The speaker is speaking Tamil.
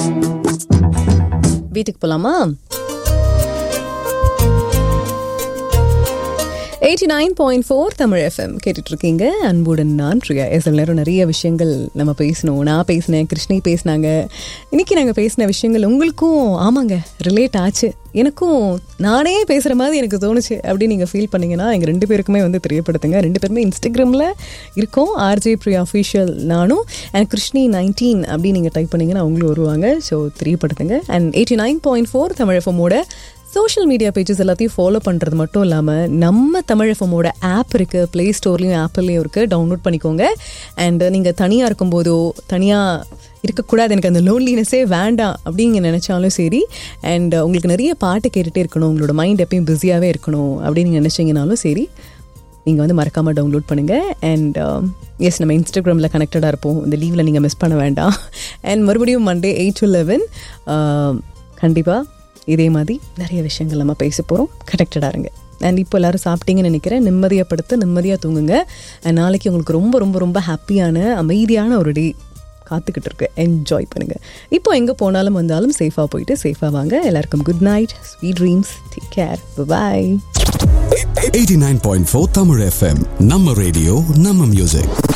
வீட்டுக்கு போலாமா eighty nine point four Tamil FM கேட்டுட்டு இருக்கீங்க அன்புடன் நான் பிரியா எஸ் நேரம் நிறைய விஷயங்கள் நம்ம பேசணும் நான் பேசினேன் கிருஷ்ணி பேசினாங்க இன்னைக்கு நாங்கள் பேசின விஷயங்கள் உங்களுக்கும் ஆமாங்க ரிலேட் ஆச்சு எனக்கும் நானே பேசுகிற மாதிரி எனக்கு தோணுச்சு அப்படின்னு நீங்கள் ஃபீல் பண்ணீங்கன்னா எங்கள் ரெண்டு பேருக்குமே வந்து தெரியப்படுத்துங்க ரெண்டு பேருமே இன்ஸ்டாகிராமில் இருக்கோம் ஆர்ஜே பிரியா அஃபிஷியல் நானும் அண்ட் கிருஷ்ணி நைன்டீன் அப்படின்னு நீங்கள் டைப் பண்ணிங்கன்னா அவங்களும் வருவாங்க ஸோ தெரியப்படுத்துங்க and eighty nine point four Tamil எஃப்எம்மோட சோஷியல் மீடியா பேஜஸ் எல்லாத்தையும் ஃபாலோ பண்ணுறது மட்டும் இல்லாமல் நம்ம தமிழ் எஃப்எம்மோட ஆப் இருக்குது ப்ளே ஸ்டோர்லேயும் ஆப்பிள்லேயும் இருக்குது டவுன்லோட் பண்ணிக்கோங்க அண்ட் நீங்கள் தனியாக இருக்கும்போதோ தனியாக இருக்கக்கூடாது எனக்கு அந்த லோன்லினஸே வேண்டாம் அப்படிங்க நினச்சாலும் சரி அண்ட் உங்களுக்கு நிறைய பாட்டு கேட்டுகிட்டே இருக்கணும் உங்களோட மைண்ட் எப்பயும் பிஸியாகவே இருக்கணும் அப்படின்னு நீங்கள் நினச்சிங்கனாலும் சரி நீங்கள் வந்து மறக்காமல் டவுன்லோட் பண்ணுங்கள் அண்ட் எஸ் நம்ம இன்ஸ்டாகிராமில் கனெக்டடாக இருப்போம் இந்த லீவில் நீங்கள் மிஸ் பண்ண வேண்டாம் அண்ட் மறுபடியும் மண்டே எயிட் டு லெவன் கண்டிப்பாக இதே மாதிரி நிறைய விஷயங்கள் நம்ம பேச போகிறோம் கனெக்டடாக இருங்க அண்ட் இப்போ எல்லோரும் சாப்பிட்டீங்கன்னு நினைக்கிறேன் நிம்மதியாக படுத்து நிம்மதியாக தூங்குங்க அண்ட் நாளைக்கு உங்களுக்கு ரொம்ப ரொம்ப ரொம்ப ஹாப்பியான அமைதியான ஒரு டே காத்துக்கிட்டு இருக்கு என்ஜாய் பண்ணுங்கள் இப்போ எங்கே போனாலும் வந்தாலும் சேஃபாக போயிட்டு சேஃபாக வாங்க எல்லாருக்கும் good night sweet dreams take care bye 89.4 Tamil FM நம்ம ரேடியோ நம்ம மியூசிக்